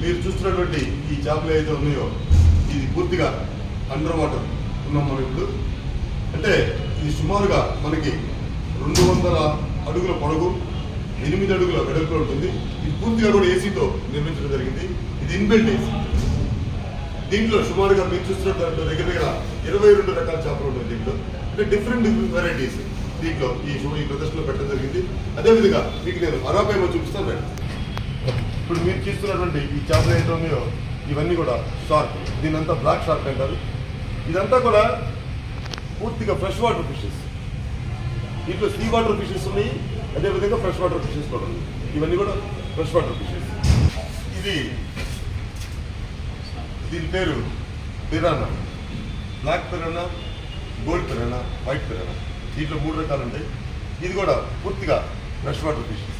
మీరు చూస్తున్నటువంటి ఈ చేపలు ఏదైతే ఉన్నాయో ఇది పూర్తిగా అండర్ వాటర్ ఉన్నాం మనం ఇప్పుడు అంటే ఇది సుమారుగా మనకి రెండు వందల అడుగుల పొడవు ఎనిమిది అడుగుల వెడల్పులో ఉంటుంది ఇది పూర్తిగా కూడా ఏసీతో నిర్మించడం జరిగింది ఇది ఇన్బిల్ట్ ఏసీ దీంట్లో సుమారుగా మీరు చూస్తున్న దాంట్లో దగ్గర దగ్గర ఇరవై రెండు రకాల చేపలు ఉన్నాయి దీంట్లో అంటే డిఫరెంట్ డిఫరెంట్ వెరైటీస్ దీంట్లో ఈ షో ఈ ప్రదర్శనలో పెట్టడం జరిగింది అదేవిధంగా మీకు నేను అరాపేమో చూపిస్తాను రండి ఇప్పుడు మీరు చూస్తున్నటువంటి ఈ చేపలు ఏంటో ఉన్నాయో ఇవన్నీ కూడా షార్క్ దీనంతా బ్లాక్ షార్క్ అంటారు ఇదంతా కూడా పూర్తిగా ఫ్రెష్ వాటర్ ఫిషెస్ దీంట్లో సీ వాటర్ ఫిషెస్ ఉన్నాయి అదేవిధంగా ఫ్రెష్ వాటర్ ఫిషెస్ కూడా ఉన్నాయి ఇవన్నీ కూడా ఫ్రెష్ వాటర్ ఫిషెస్ ఇది దీని పేరు piranha black piranha gold piranha white piranha దీంట్లో మూడు రకాలు ఉంటాయి ఇది కూడా పూర్తిగా ఫ్రెష్ వాటర్ ఫిషెస్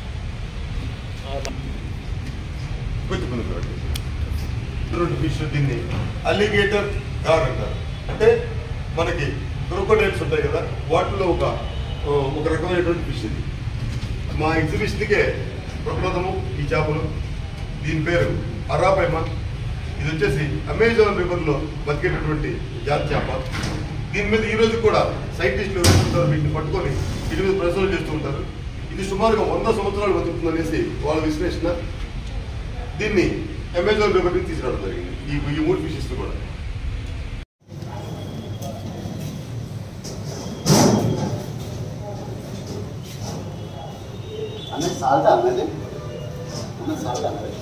కొంచెం ముందుకు రండి. రెండు ఫిష్ దీన్ని అలిగేటర్ గార్ అంటారు అంటే మనకి క్రోకోడైల్స్ ఉంటాయి కదా వాటిలో ఒక ఒక రకమైనటువంటి ఫిష్ ఇది మా ఎగ్జిబిషన్కే ప్రప్రథము ఈ చేపలు దీని పేరు అరాపైమ ఇది వచ్చేసి అమెజాన్ రివర్లో బతికేటటువంటి జాతి చేప దీని మీద ఈ రోజు కూడా సైంటిస్టులు ఉంటారు వీటిని పట్టుకొని వీటి మీద పరిశోధన చేస్తూ ఉంటారు ఇది సుమారుగా వంద సంవత్సరాలు బతుకుతుందనేసి వాళ్ళ విశ్లేషణ దీన్ని అమెజాన్ రివర్ నుంచి తీసుకురావడం జరిగింది ఈ ఈ మూడు ఫిషెస్ కూడా అన్నది సాల్ట్ అన్నది అన్నది సాల్ట్ అన్నది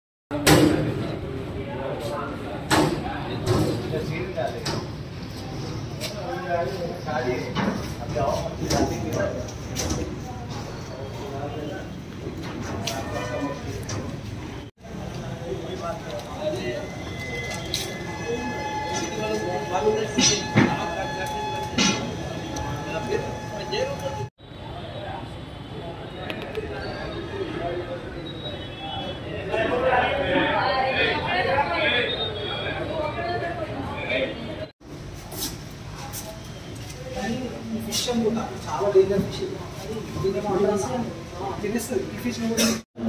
ఈ ఫిష్ అనుకుంటా చాలా డేంజర్ ఫిష్ దీన్ని మాట్లాడాలి తినేస్తుంది ఈ ఫిష్ కూడా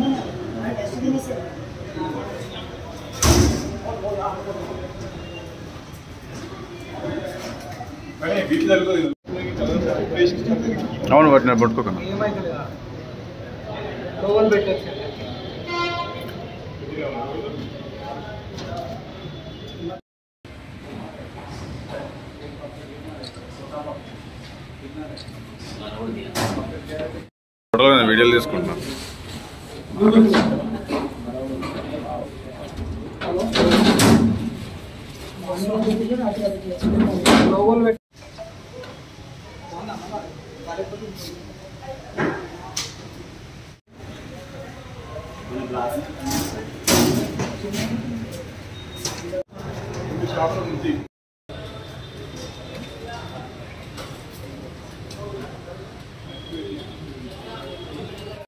అవును వాటిని పట్టుకోకన్నా ఏమైతే లేదా లోవల్ పెట్టచ్చు ఫోటోలో నేను వీడియోలు తీసుకుంటున్నాను లోవల్ పెట్ షాప్లో నుంచి